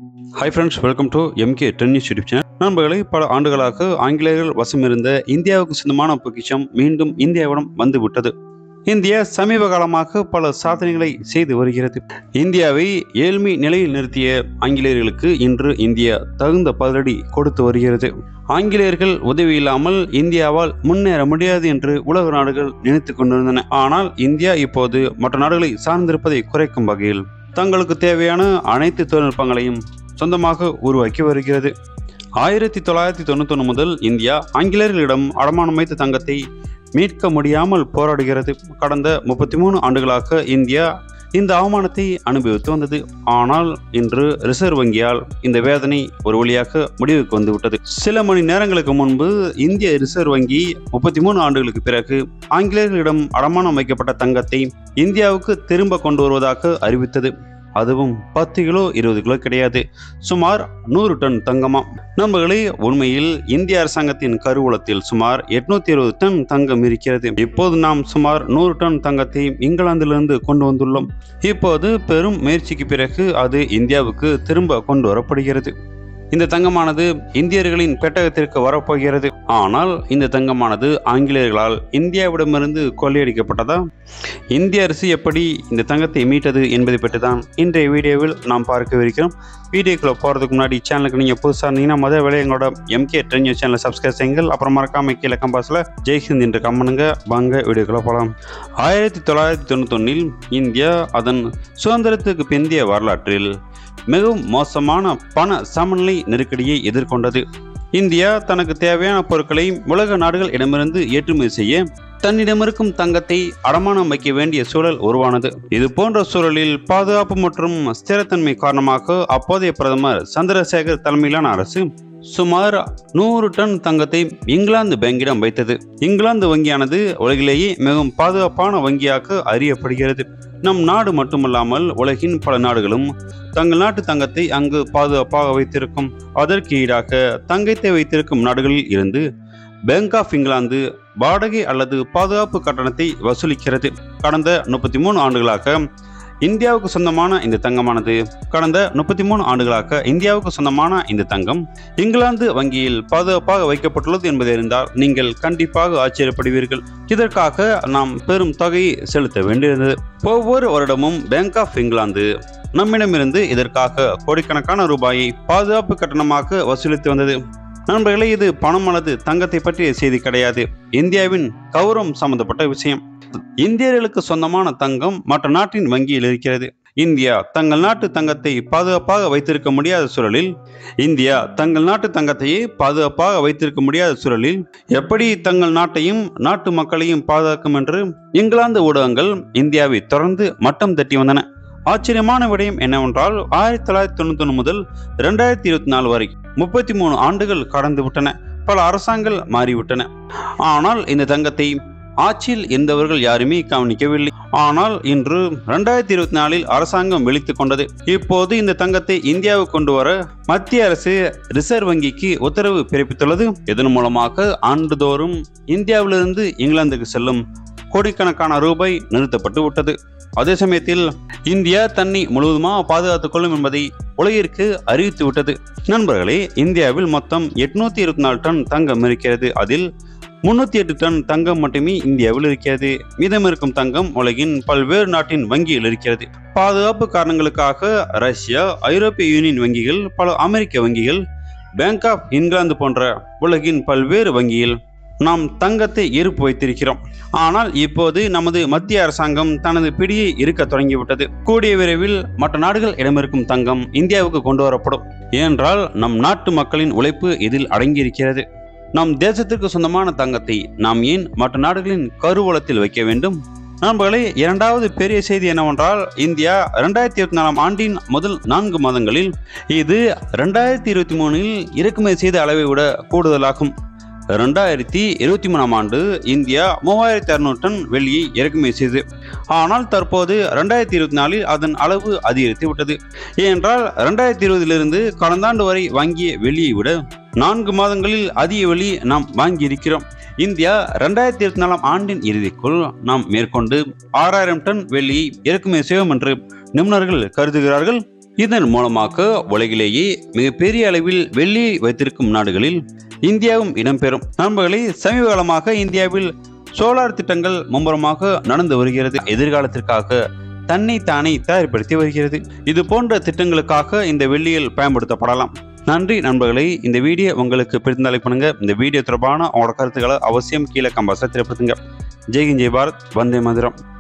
hi friends welcome to MK ten news YouTube channel நண்பர்களை பல ஆண்டுகளாக ஆங்கிலேயர்கள் வசமிருந்த இந்தியாவுக்கு சொந்தமான பொக்கிஷம் மீண்டும் இந்தியாவிடம் வந்துவிட்டது இந்தியா சமீப காலமாக பல சாதனைகளை செய்து வருகிறது இந்தியாவை ஏழ்மை நிலையில் நிறுத்திய ஆங்கிலேயர்களுக்கு இன்று இந்தியா தகுந்த பதிலடி கொடுத்து வருகிறது ஆங்கிலேயர்கள் உதவி இல்லாமல் இந்தியாவால் முன்னேற முடியாது என்று உலக நாடுகள் நினைத்து கொண்டிருந்தன ஆனால் இந்தியா இப்போது மற்ற நாடுகளை சார்ந்திருப்பதை குறைக்கும் வகையில் தங்களுக்கு தேவையான அனைத்து தொழில்நுட்பங்களையும் சொந்தமாக உருவாக்கி வருகிறது ஆயிரத்தி தொள்ளாயிரத்தி தொண்ணூத்தொன்று முதல் இந்தியா ஆங்கிலேயர்களிடம் அடமானம் வைத்த தங்கத்தை மீட்க முடியாமல் போராடுகிறது கடந்த முப்பத்தி மூணு ஆண்டுகளாக இந்தியா இந்த அவமானத்தை அனுபவித்து வந்தது ஆனால் இன்று ரிசர்வ் வங்கியால் இந்த வேதனை ஒரு வழியாக முடிவுக்கு வந்துவிட்டது சில மணி நேரங்களுக்கு முன்பு இந்திய ரிசர்வ் வங்கி முப்பத்தி மூணு ஆண்டுகளுக்கு பிறகு ஆங்கிலேயர்களிடம் அடமானம் வைக்கப்பட்ட தங்கத்தை இந்தியாவுக்கு திரும்ப கொண்டு வருவதாக அறிவித்தது அதுவும் பத்து கிலோ இருபது கிலோ கிடையாது சுமார் நூறு டன் தங்கமா நண்பர்களே உண்மையில் இந்திய அரசாங்கத்தின் கருவூலத்தில் சுமார் எட்நூத்தி இருபது டன் தங்கம் இருக்கிறது இப்போது நாம் சுமார் நூறு டன் தங்கத்தை இங்கிலாந்திலிருந்து கொண்டு வந்துள்ளோம் இப்போது பெரும் முயற்சிக்கு பிறகு அது இந்தியாவுக்கு திரும்ப கொண்டு வரப்படுகிறது இந்த தங்கமானது இந்தியர்களின் பெட்டகத்திற்கு வரப்போகிறது ஆனால் இந்த தங்கமானது ஆங்கிலேயர்களால் இந்தியாவிடமிருந்து கொள்ளையடிக்கப்பட்டதா இந்திய அரசு எப்படி இந்த தங்கத்தை மீட்டது என்பதை பற்றி தான் இன்றைய வீடியோவில் நாம் பார்க்கவிருக்கிறோம் வீடியோக்குள்ள போகிறதுக்கு முன்னாடி சேனலுக்கு நீங்கள் புதுசாக இருந்தீங்கன்னா முதல் வேலை எங்களோட எம்கே ட்ரெயின் சேனலை சப்ஸ்கிரைப் செய்யுங்கள் அப்புறம் மறக்காம கீழே கம்பாஸில் ஜெய்ஹிந்த் என்று கம்மனுங்க வாங்க வீடியோக்குள்ள போகலாம் ஆயிரத்தி தொள்ளாயிரத்தி தொண்ணூத்தொன்னில் இந்தியா அதன் சுதந்திரத்துக்கு பிந்தைய வரலாற்றில் மிகவும் மோசமான பண சமநிலை நெருக்கடியை எதிர்கொண்டது இந்தியா தனக்கு தேவையான பொருட்களை உலக நாடுகள் இடமிருந்து ஏற்றுமதி செய்ய தன்னிடமிருக்கும் தங்கத்தை அடமானம் வைக்க வேண்டிய சூழல் உருவானது இது போன்ற சூழலில் பாதுகாப்பு மற்றும் ஸ்திரத்தன்மை காரணமாக அப்போதைய பிரதமர் சந்திரசேகர் தலைமையிலான அரசு சுமார் நூறு டன் தங்கத்தை இங்கிலாந்து வங்கியிடம் வைத்தது இங்கிலாந்து வங்கியானது உலகிலேயே மிகவும் பாதுகாப்பான வங்கியாக அறியப்படுகிறது நம் நாடு மட்டுமல்லாமல் உலகின் பல நாடுகளும் தங்கள் நாட்டு தங்கத்தை அங்கு பாதுகாப்பாக வைத்திருக்கும் அதற்கு ஈடாக தங்கத்தை வைத்திருக்கும் நாடுகளில் இருந்து பேங்க் ஆஃப் இங்கிலாந்து வாடகை அல்லது பாதுகாப்பு கட்டணத்தை வசூலிக்கிறது கடந்த முப்பத்தி மூணு ஆண்டுகளாக இந்தியாவுக்கு சொந்தமான இந்த தங்கமானது கடந்த முப்பத்தி மூணு ஆண்டுகளாக இந்தியாவுக்கு சொந்தமான இந்த தங்கம் இங்கிலாந்து வங்கியில் பாதுகாப்பாக வைக்கப்பட்டுள்ளது என்பதை அறிந்தால் நீங்கள் கண்டிப்பாக ஆச்சரியப்படுவீர்கள் இதற்காக நாம் பெரும் தொகையை செலுத்த வேண்டியிருந்தது ஒவ்வொரு வருடமும் பேங்க் ஆஃப் இங்கிலாந்து நம்மிடமிருந்து இதற்காக கோடிக்கணக்கான ரூபாயை பாதுகாப்பு கட்டணமாக வசூலித்து வந்தது நண்பர்களே இது பணம் அல்லது தங்கத்தை பற்றிய செய்தி கிடையாது இந்தியாவின் கௌரவம் சம்பந்தப்பட்ட விஷயம் இந்தியர்களுக்கு சொந்தமான தங்கம் மற்ற நாட்டின் வங்கியில் இருக்கிறது இந்தியா தங்கள் நாட்டு தங்கத்தை பாதுகாப்பாக வைத்திருக்க முடியாத சூழலில் இந்தியா தங்கள் நாட்டு தங்கத்தையே பாதுகாப்பாக வைத்திருக்க முடியாத சூழலில் எப்படி தங்கள் நாட்டையும் நாட்டு மக்களையும் பாதுகாக்கும் என்று இங்கிலாந்து ஊடகங்கள் இந்தியாவை தொடர்ந்து மட்டம் தட்டி வந்தன ஆச்சரியமான விடயம் என்னவென்றால் ஆயிரத்தி தொள்ளாயிரத்தி தொண்ணூத்தி ஒன்று முதல் இரண்டாயிரத்தி இருபத்தி நாலு வரை முப்பத்தி மூணு ஆண்டுகள் கடந்து விட்டன பல அரசாங்கங்கள் மாறிவிட்டன ஆனால் இந்த தங்கத்தை ஆட்சியில் இருந்தவர்கள் யாருமே கவனிக்கவில்லை ஆனால் இன்று ரெண்டாயிரத்தி இருபத்தி நாலில் அரசாங்கம் விழித்துக் கொண்டது இப்போது இந்த தங்கத்தை இந்தியாவுக்கு கொண்டு வர மத்திய அரசு ரிசர்வ் வங்கிக்கு உத்தரவு பிறப்பித்துள்ளது இதன் மூலமாக ஆண்டுதோறும் இந்தியாவிலிருந்து இங்கிலாந்துக்கு செல்லும் கோடிக்கணக்கான ரூபாய் நிறுத்தப்பட்டு விட்டது அதே சமயத்தில் இந்தியா தன்னை முழுவதுமாக பாதுகாத்துக் கொள்ளும் என்பதை உலகிற்கு அறிவித்து விட்டது நண்பர்களே இந்தியாவில் மொத்தம் எட்நூத்தி இருபத்தி நாலு டன் தங்கம் இருக்கிறது அதில் முன்னூத்தி எட்டு டன் தங்கம் மட்டுமே இந்தியாவில் இருக்கிறது மீதம் இருக்கும் தங்கம் உலகின் பல்வேறு நாட்டின் வங்கியில் இருக்கிறது பாதுகாப்பு காரணங்களுக்காக ரஷ்யா ஐரோப்பிய யூனியன் வங்கிகள் பல அமெரிக்க வங்கிகள் பேங்க் ஆஃப் இங்கிலாந்து போன்ற உலகின் பல்வேறு வங்கியில் நாம் தங்கத்தை இருப்பு வைத்திருக்கிறோம் ஆனால் இப்போது நமது மத்திய அரசாங்கம் தனது பிடியை இருக்க தொடங்கிவிட்டது கூடிய விரைவில் மற்ற நாடுகள் இடமிருக்கும் தங்கம் இந்தியாவுக்கு கொண்டு வரப்படும் ஏனென்றால் நம் நாட்டு மக்களின் உழைப்பு இதில் அடங்கியிருக்கிறது நம் தேசத்திற்கு சொந்தமான தங்கத்தை நாம் ஏன் மற்ற நாடுகளின் கருவூலத்தில் வைக்க வேண்டும் நண்பர்களே இரண்டாவது பெரிய செய்தி என்னவென்றால் இந்தியா இரண்டாயிரத்தி இருபத்தி நாலாம் ஆண்டின் முதல் நான்கு மாதங்களில் இது இரண்டாயிரத்தி இருபத்தி மூணில் இறக்குமதி செய்த அளவை விட கூடுதலாகும் ரெண்டாயிரத்தி இருபத்தி மூணாம் ஆண்டு இந்தியா மூவாயிரத்தி அறுநூறு டன் வெள்ளியை இறக்குமதி செய்தது ஆனால் தற்போது ரெண்டாயிரத்தி இருபத்தி நாலில் அதன் அளவு அதிகரித்து விட்டது ஏனென்றால் ரெண்டாயிரத்தி இருபதிலிருந்து கடந்த ஆண்டு வரை வாங்கிய வெள்ளியை விட நான்கு மாதங்களில் அதிக வெள்ளி நாம் வாங்கியிருக்கிறோம் இந்தியா ரெண்டாயிரத்தி இருபத்தி நாலாம் ஆண்டின் இறுதிக்குள் நாம் மேற்கொண்டு ஆறாயிரம் டன் வெள்ளியை இறக்குமதி செய்வோம் என்று நிபுணர்கள் கருதுகிறார்கள் இதன் மூலமாக உலகிலேயே மிகப்பெரிய அளவில் வெள்ளி வைத்திருக்கும் நாடுகளில் இந்தியாவும் இடம்பெறும் நண்பர்களே சமீப காலமாக இந்தியாவில் சோலார் திட்டங்கள் மும்முரமாக நடந்து வருகிறது எதிர்காலத்திற்காக தன்னை தானே தயார்படுத்தி வருகிறது இது போன்ற திட்டங்களுக்காக இந்த வெள்ளியில் பயன்படுத்தப்படலாம் நன்றி நண்பர்களே இந்த வீடியோ உங்களுக்கு பிடித்தாலை பண்ணுங்க இந்த வீடியோ தொடர்பான உங்களோட கருத்துக்களை அவசியம் கீழே கம்பாச தெரியப்படுத்துங்க ஜெய்ஹிந்த் ஜெய் பாரத் வந்தே மதுரம்